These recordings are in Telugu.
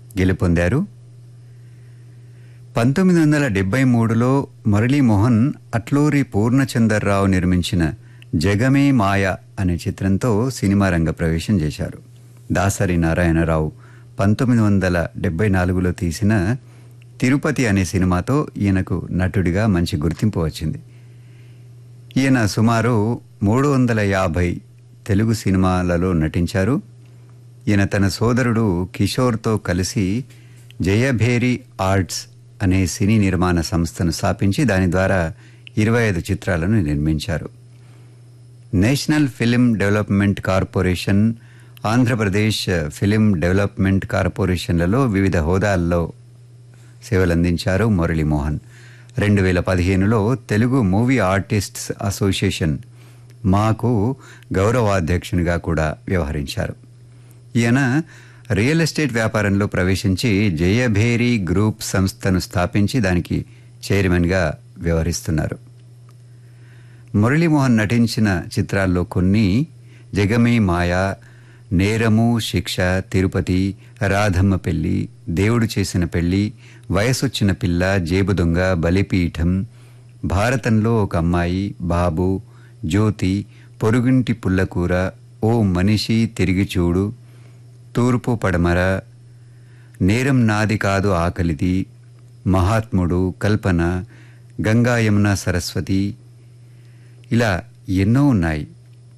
గెలుపొందారు పంతొమ్మిది వందల డెబ్బై మూడులో మురళీమోహన్ అట్లూరి పూర్ణచందర్రావు నిర్మించిన జగమే మాయ అనే చిత్రంతో సినిమా రంగ ప్రవేశం చేశారు దాసరి నారాయణరావు పంతొమ్మిది వందల డెబ్బై నాలుగులో తీసిన తిరుపతి అనే సినిమాతో ఈయనకు నటుడిగా మంచి గుర్తింపు వచ్చింది ఈయన సుమారు మూడు వందల యాభై తెలుగు సినిమాలలో నటించారు ఈయన తన సోదరుడు కిషోర్తో కలిసి జయభేరి ఆర్ట్స్ అనే సినీ నిర్మాణ సంస్థను స్థాపించి దాని ద్వారా ఇరవై ఐదు చిత్రాలను నిర్మించారు national film development corporation Andhra Pradesh film development కార్పొరేషన్లలో వివిధ హోదాల్లో సేవలందించారు మురళీమోహన్ రెండు వేల పదిహేనులో తెలుగు మూవీ ఆర్టిస్ట్స్ అసోసియేషన్ మాకు గౌరవాధ్యక్షునిగా కూడా వ్యవహరించారు ఈయన రియల్ ఎస్టేట్ వ్యాపారంలో ప్రవేశించి జయభేరి గ్రూప్ సంస్థను స్థాపించి దానికి చైర్మన్గా వ్యవహరిస్తున్నారు మురళీమోహన్ నటించిన చిత్రాల్లో కొన్ని జగమే మాయా నేరము శిక్ష తిరుపతి రాధమ్మ పెళ్లి దేవుడు చేసిన పెళ్లి వయసొచ్చిన పిల్ల జేబు దొంగ బలిపీఠం భారతంలో ఒక అమ్మాయి బాబు జ్యోతి పొరుగింటి పుల్లకూర ఓ మనిషి తిరిగి చూడు తూర్పు పడమర నేరం నాది కాదు ఆకలిది మహాత్ముడు కల్పన గంగా యమున సరస్వతి ఇలా ఎన్నో ఉన్నాయి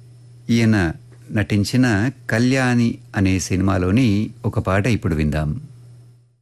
ఈయన నటించిన కళ్యాణి అనే సినిమాలోని ఒక పాట ఇప్పుడు విందాం